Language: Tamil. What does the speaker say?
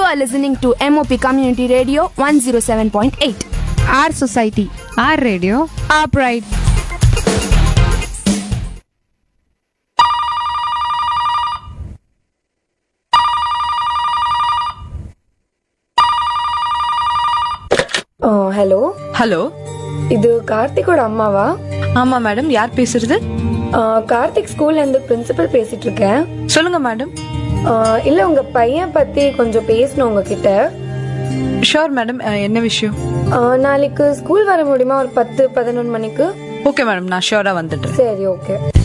are listening to MOP Community Radio 107.8. Our society, our radio. our pride. Hello hello இது கார்த்திகோட அம்மாவா ஆமா மேடம் யார் பேசுறது ஆ, கார்த்திக் ஸ்கூல்ல இருந்து பிரின்சிபல் பேசிட்டு இருக்கேன் சொல்லுங்க மேடம் ஆ, இல்ல உங்க பையன் பத்தி கொஞ்சம் பேசணும் உங்ககிட்ட ஷோர் மேடம் என்ன விஷயம் ஆ, நாளைக்கு ஸ்கூல் வர முடியுமா ஒரு பத்து பதினொன்று மணிக்கு ஓகே மேடம் நான் ஷோரா வந்துடுறேன் சரி ஓகே